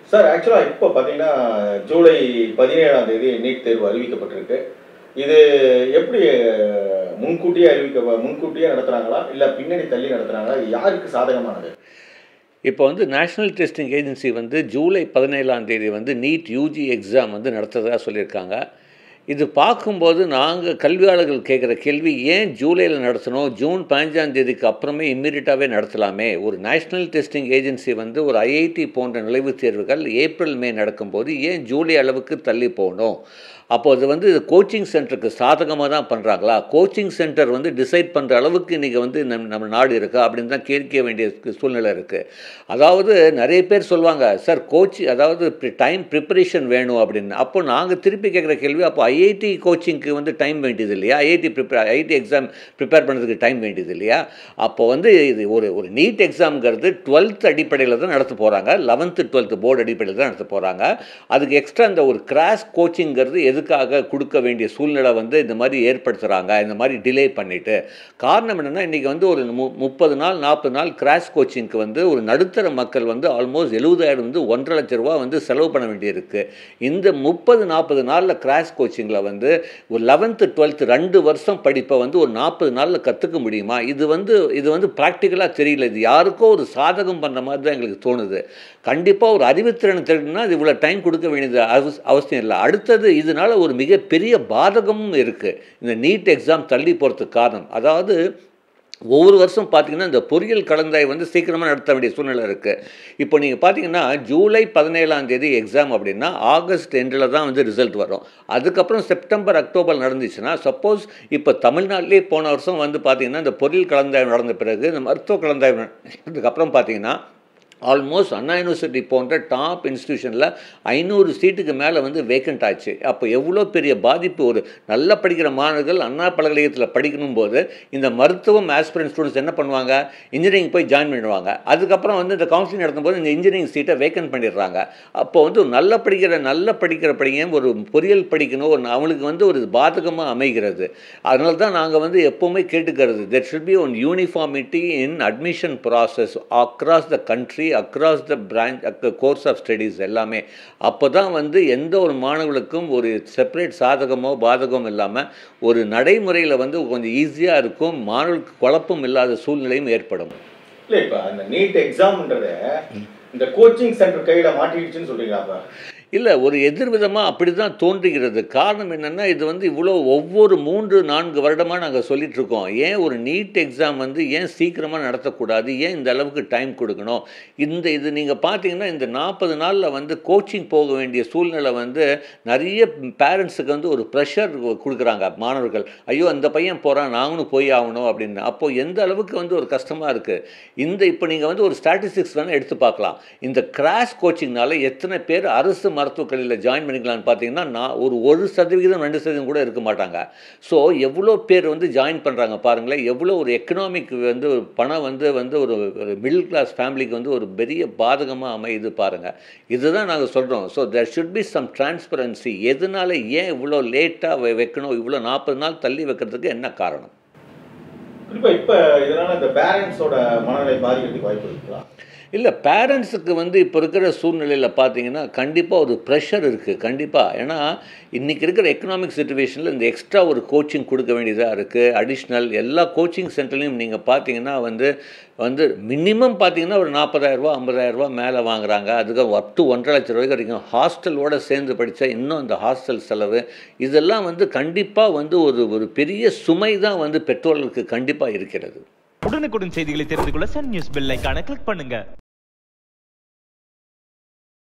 sir ஆக்சுவலாக இப்போ பார்த்தீங்கன்னா ஜூலை பதினேழாம் தேதி நீட் தேர்வு அறிவிக்கப்பட்டிருக்கு இது எப்படி அஹ், முன்கூட்டியே அறிவிக்க முன்கூட்டியே நடத்துகிறாங்களா இல்லை பின்னாடி தள்ளி நடத்துகிறாங்களா யாருக்கு சாதகமானது இப்போ வந்து நேஷ்னல் டெஸ்டிங் ஏஜென்சி வந்து ஜூலை பதினேழாம் தேதி வந்து நீட் யூஜி எக்ஸாம் வந்து நடத்துறதா சொல்லியிருக்காங்க இது பார்க்கும்போது நாங்கள் கல்வியாளர்கள் கேட்குற கேள்வி ஏன் ஜூலையில் நடத்தணும் ஜூன் பதினஞ்சாம் தேதிக்கு அப்புறமே இம்மீடியட்டாகவே நடத்தலாமே ஒரு நேஷ்னல் டெஸ்டிங் ஏஜென்சி வந்து ஒரு ஐஐடி போன்ற நுழைவுத் தேர்வுகள் ஏப்ரல் மே நடக்கும்போது ஏன் ஜூலை அளவுக்கு தள்ளி போகணும் அப்போ அது வந்து கோச்சிங் சென்டருக்கு சாதகமாக தான் பண்ணுறாங்களா கோச்சிங் சென்டர் வந்து டிசைட் பண்ணுற அளவுக்கு இன்றைக்கி வந்து நம் நம்ம நாடு இருக்கா அப்படின்னு தான் கேட்க வேண்டிய சூழ்நிலை இருக்குது அதாவது நிறைய பேர் சொல்லுவாங்க சார் கோச்சி அதாவது டைம் ப்ரிப்பரேஷன் வேணும் அப்படின்னு அப்போ நாங்கள் திருப்பி கேட்குற கேள்வி அப்போ ஐஐடி கோச்சிங்க்கு வந்து டைம் வேண்டியது இல்லையா IIT prepare IIT exam prepare பண்ணுறதுக்கு டைம் வேண்டியது இல்லையா அப்போ வந்து இது ஒரு ஒரு நீட் எக்ஸாம்ங்கிறது டுவெல்த் அடிப்படையில் தான் நடத்த போகிறாங்க லெவன்த்து டுவெல்த்து போர்டு அடிப்படையில் தான் நடத்த போகிறாங்க அதுக்கு எக்ஸ்ட்ரா இந்த ஒரு கிராஷ் கோச்சிங்கிறது எதுக்காக கொடுக்க வேண்டிய சூழ்நிலை வந்து இந்த மாதிரி ஏற்படுத்துகிறாங்க இந்த மாதிரி டிலே பண்ணிவிட்டு காரணம் என்னென்னா இன்றைக்கி வந்து ஒரு மு முப்பது நாள் நாற்பது நாள் கிராஷ் கோச்சிங்க்கு வந்து ஒரு நடுத்தர மக்கள் வந்து ஆல்மோஸ்ட் எழுபதாயிரம் வந்து ஒன்றரை லட்ச ரூபா வந்து செலவு பண்ண வேண்டியிருக்கு இந்த முப்பது நாற்பது நாளில் கிராஷ் கோச்சிங்கில் வந்து ஒரு லெவன்த்து டுவெல்த்து ரெண்டு வருஷம் படிப்பை வந்து ஒரு நாற்பது நாளில் கற்றுக்க முடியுமா இது வந்து இது வந்து ப்ராக்டிக்கலாக தெரியல இது யாருக்கோ ஒரு சாதகம் பண்ணுற மாதிரி தான் எங்களுக்கு தோணுது கண்டிப்பாக ஒரு அறிவுத்திறன் தெரியும்னா அது இவ்வளோ டைம் கொடுக்க வேண்டியது அவஸ் அவசியம் இல்லை அடுத்தது இதனால ஒரு மிகப்பெரிய பாதகமும் இருக்குது இந்த நீட் எக்ஸாம் தள்ளி போகிறதுக்கு காரணம் அதாவது ஒவ்வொரு வருஷம் பார்த்தீங்கன்னா இந்த பொறியியல் கலந்தாய் வந்து சீக்கிரமாக நடத்த வேண்டிய சூழ்நிலை இருக்குது இப்போ நீங்கள் பார்த்தீங்கன்னா ஜூலை பதினேழாம் தேதி எக்ஸாம் அப்படின்னா ஆகஸ்ட் எண்டில் தான் வந்து ரிசல்ட் வரும் அதுக்கப்புறம் செப்டம்பர் அக்டோபர் நடந்துச்சுன்னா சப்போஸ் இப்போ தமிழ்நாட்டிலே போன வருஷம் வந்து பார்த்தீங்கன்னா இந்த பொறியியல் கலந்தாய்வு நடந்த பிறகு இந்த மருத்துவ கலந்தாய்வு அதுக்கப்புறம் பார்த்தீங்கன்னா ஆல்மோஸ்ட் அண்ணா யூனிவர்சிட்டி போன்ற டாப் இன்ஸ்டியூஷனில் ஐநூறு சீட்டுக்கு மேலே வந்து வேக்கண்ட் ஆச்சு அப்போ எவ்வளோ பெரிய பாதிப்பு ஒரு நல்லா படிக்கிற மாணவர்கள் அண்ணா பல்கலைக்கழகத்தில் படிக்கணும் போது இந்த மருத்துவம் ஆஸ்பிரண்ட் ஸ்டூடெண்ட்ஸ் என்ன பண்ணுவாங்க இன்ஜினியரிங் போய் ஜாயின் பண்ணிடுவாங்க அதுக்கப்புறம் வந்து இந்த கவுன்சிலிங் நடத்தும்போது இந்த இன்ஜினியரிங் சீட்டை வேக்கன்ட் பண்ணிடுறாங்க அப்போ வந்து ஒரு நல்ல படிக்கிற நல்ல படிக்கிற பையன் ஒரு பொறியியல் படிக்கணும் ஒரு அவங்களுக்கு வந்து ஒரு பாதகமாக அமைகிறது அதனால தான் நாங்கள் வந்து எப்போவுமே கேட்டுக்கிறது there should be one uniformity in admission process across the country across the branch course of studies எல்லாமே அப்போ தான் வந்து எந்த ஒரு மாணவர்களுக்கும் ஒரு செப்பரேட் சாதகமோ பாதகமோ இல்லாமல் ஒரு நடைமுறையில் வந்து கொஞ்சம் ஈஸியாக இருக்கும் மாணவர்களுக்கு குழப்பம் இல்லாத சூழ்நிலையும் ஏற்படும் இல்லை இப்போ அந்த நீட் எக்ஸாம்ன்றத இந்த கோச்சிங் சென்டர் கையில் மாட்டிடுச்சுன்னு சொல்றீங்களா அப்போ இல்லை ஒரு எதிர்விதமாக அப்படி தான் தோன்றுகிறது காரணம் என்னென்னா இது வந்து இவ்வளோ ஒவ்வொரு மூன்று நான்கு வருடமாக நாங்கள் சொல்லிட்டு இருக்கோம் ஏன் ஒரு நீட் எக்ஸாம் வந்து ஏன் சீக்கிரமாக நடத்தக்கூடாது ஏன் இந்த அளவுக்கு டைம் கொடுக்கணும் இந்த இது நீங்கள் பார்த்தீங்கன்னா இந்த நாற்பது நாளில் வந்து கோச்சிங் போக வேண்டிய சூழ்நிலை வந்து நிறைய பேரண்ட்ஸுக்கு வந்து ஒரு ப்ரெஷர் கொடுக்குறாங்க மாணவர்கள் ஐயோ அந்த பையன் போகிறான் நாங்களும் போய் ஆகணும் அப்படின்னு அப்போது எந்த அளவுக்கு வந்து ஒரு கஷ்டமாக இருக்குது இந்த இப்போ நீங்கள் வந்து ஒரு ஸ்டாட்டிஸ்டிக்ஸ் வேணால் எடுத்து பார்க்கலாம் இந்த கிராஷ் கோச்சிங்னால எத்தனை பேர் அரசு மருத்துவக் கல்லூரியில் ஜாயின் பண்ணிக்கலாம்னு பார்த்தீங்கன்னா நான் ஒரு ஒரு சதவிகிதம் ரெண்டு சதவீதம் கூட இருக்க மாட்டாங்க ஸோ எவ்வளோ பேர் வந்து ஜாயின் பண்ணுறாங்க பாருங்களேன் எவ்வளோ ஒரு எக்கனாமிக் வந்து ஒரு பணம் வந்து வந்து ஒரு ஒரு மிடில் கிளாஸ் ஃபேமிலிக்கு வந்து ஒரு பெரிய பாதகமாக அமையுது பாருங்கள் இதுதான் நாங்கள் சொல்கிறோம் so there should be some transparency எதனால ஏன் இவ்வளோ லேட்டாக வைக்கணும் இவ்வளோ நாற்பது நாள் தள்ளி வைக்கிறதுக்கு என்ன காரணம் குறிப்பாக இப்போ இதனால இந்த பேரண்ட்ஸோட மனநிலை பாதிக்கிறதுக்கு வாய்ப்பு இருக்கலாம் இல்லை பேரண்ட்ஸுக்கு வந்து இப்போ இருக்கிற சூழ்நிலையில் பார்த்தீங்கன்னா கண்டிப்பாக ஒரு ப்ரெஷர் இருக்குது கண்டிப்பாக ஏன்னா இன்றைக்கி இருக்கிற எக்கனாமிக் சுச்சுவேஷனில் இந்த எக்ஸ்ட்ரா ஒரு கோச்சிங் கொடுக்க வேண்டியதாக இருக்குது அடிஷ்னல் எல்லா கோச்சிங் சென்டர்லையும் நீங்கள் பார்த்தீங்கன்னா வந்து வந்து மினிமம் பார்த்தீங்கன்னா ஒரு நாற்பதாயிரரூபா ஐம்பதாயிரரூபா மேலே வாங்குறாங்க அதுக்கு அப் டு ஒன்றரை லட்ச ரூபாய்க்கு வரைக்கும் ஹாஸ்டலோடு சேர்ந்து படித்தா இன்னும் அந்த ஹாஸ்டல் செலவு இதெல்லாம் வந்து கண்டிப்பாக வந்து ஒரு ஒரு பெரிய சுமை தான் வந்து பெற்றோர்களுக்கு கண்டிப்பாக இருக்கிறது உடனுக்குடன் செய்திகளை தெரிந்து கொள்ள சன் நியூஸ் பெல் ஐகானை கிளிக் பண்ணுங்க